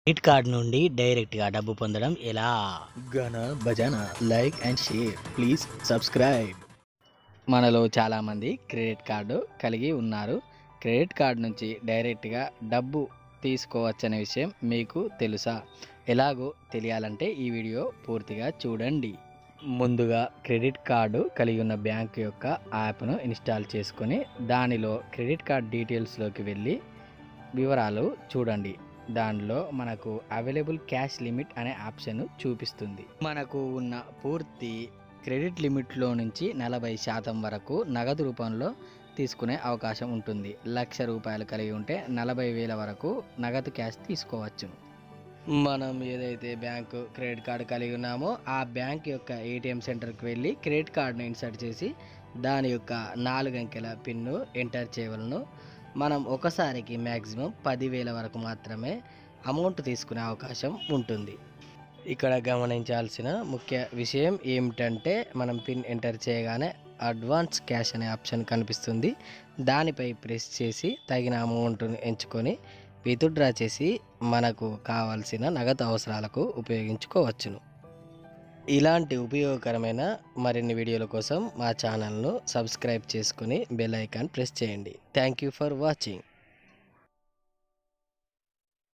Credit card నుండి డైరెక్ట్గా డబ్బు పొందడం ఎలా Gana Bajana. Like and share. Please subscribe. మనలో చాలామంది క్రెడిట్ కార్డు కలిగి ఉన్నారు క్రెడిట్ కార్డు నుంచి డైరెక్ట్గా డబ్బు తీసుకోవచ్చనే విషయం మీకు తెలుసా ఎలాగో తెలియాలంటే ఈ వీడియో పూర్తిగా చూడండి ముందుగా క్రెడిట్ కార్డు కలిగి ఉన్న బ్యాంక్ యొక్క యాప్ను ఇన్స్టాల్ చేసుకొని దానిలో క్రెడిట్ కార్డ్ డీటెయిల్స్లోకి వెళ్ళి వివరాలు చూడండి దానిలో మనకు అవైలబుల్ క్యాష్ లిమిట్ అనే ఆప్షన్ చూపిస్తుంది మనకు ఉన్న పూర్తి క్రెడిట్ లిమిట్లో నుంచి నలభై శాతం వరకు నగదు రూపంలో తీసుకునే అవకాశం ఉంటుంది లక్ష రూపాయలు కలిగి ఉంటే నలభై వేల వరకు నగదు క్యాష్ తీసుకోవచ్చు మనం ఏదైతే బ్యాంకు క్రెడిట్ కార్డు కలిగి ఉన్నామో ఆ బ్యాంక్ యొక్క ఏటీఎం సెంటర్కి వెళ్ళి క్రెడిట్ కార్డును ఇన్సర్ట్ చేసి దాని యొక్క నాలుగు అంకెల పిన్ను ఎంటర్ చేయవలను మనం ఒకసారికి మ్యాక్సిమం పదివేల వరకు మాత్రమే అమౌంట్ తీసుకునే అవకాశం ఉంటుంది ఇక్కడ గమనించాల్సిన ముఖ్య విషయం ఏమిటంటే మనం పిన్ ఎంటర్ చేయగానే అడ్వాన్స్ క్యాష్ అనే ఆప్షన్ కనిపిస్తుంది దానిపై ప్రెస్ చేసి తగిన అమౌంట్ను ఎంచుకొని విత్డ్రా చేసి మనకు కావాల్సిన నగదు అవసరాలకు ఉపయోగించుకోవచ్చును ఇలాంటి ఉపయోగకరమైన మరిన్ని వీడియోల కోసం మా ఛానల్ను సబ్స్క్రైబ్ చేసుకుని బెల్ ఐకాన్ ప్రెస్ చేయండి థ్యాంక్ యూ ఫర్ వాచింగ్